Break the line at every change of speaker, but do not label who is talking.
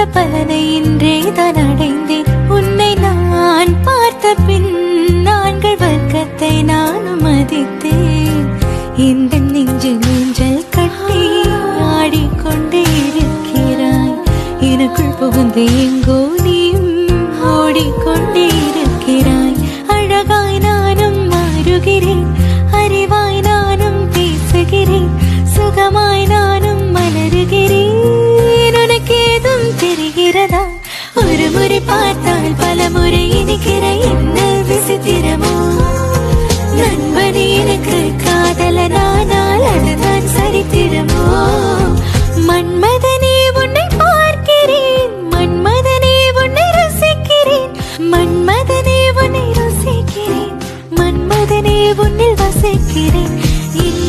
பலனை இன்றே தான் அடைந்தேன் உன்னை நான் பார்த்த பின் நான்கள் வர்க்கத்தை நானும் மதித்தேன் இந்த நெஞ்சு நெஞ்சல் கட்டி ஆடிக்கொண்டே இருக்கிறாய் எனக்குள் புகுந்து எங்கோ நீயும் ஓடிக்கொண்டே இருக்கிறாய் அழகாய் நானும் மாறுகிறேன் அறிவாய் நானும் பேசுகிறேன் சுகமாய் நானும் மலருகிறேன் உனக்கு ஏதும் தெரிகிறதா ஒரு முறை பார்த்தால் பல முறை இனிக்கிற என்ன விசித்திரமோ நண்பனே எனக்கு காதலனானால் அதுதான் சரித்திரமோ மன்மதனே உன்னை பார்க்கிறேன் மன்மதனே உன்னை ரசிக்கிறேன் மன்மதனே உன்னை ருசிக்கிறேன் மன்மதனே உன்னில் வசிக்கிறேன் இல்லை